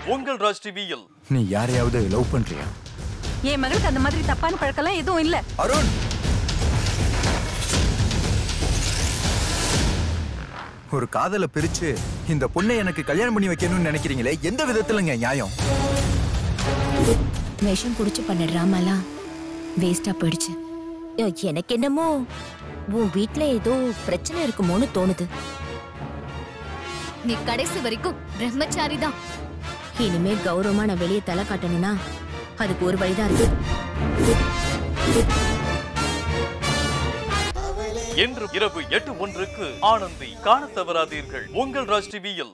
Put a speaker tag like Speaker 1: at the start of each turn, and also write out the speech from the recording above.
Speaker 1: உங்கள் ராஜ் டிவியில்
Speaker 2: நீ யாரையாவது லவ் பண்றியா
Speaker 3: என் மகளுக்கு அந்த மாதிரி தப்பான பழக்கம்லாம் எதுவும் இல்ல
Speaker 2: அருண் ஒரு காதலை பிரிச்சு இந்த பொண்ணை எனக்கு கல்யாணம் பண்ணி வைக்கணும்னு நினைக்கிறீங்களே எந்த விதத்துலங்க நியாயம்
Speaker 4: விஷம் குடிச்சு பண்ண ட்ராமாலாம் வேஸ்டா போயிடுச்சு அஹ், எனக்கு என்னமோ உன் வீட்ல ஏதோ பிரச்சனை இருக்குமோன்னு தோணுது
Speaker 5: நீ கடைசி வரைக்கும் பிரம்மச்சாரி தான்
Speaker 4: இனிமே கௌரவமா நான் வெளியே தலை காட்டணும்னா அதுக்கு ஒரு வழிதான் இருக்கு
Speaker 1: இன்று இரவு எட்டு ஒன்றுக்கு ஆனந்தி காணத் தவறாதீர்கள் உங்கள் ராஜ் டிவியில்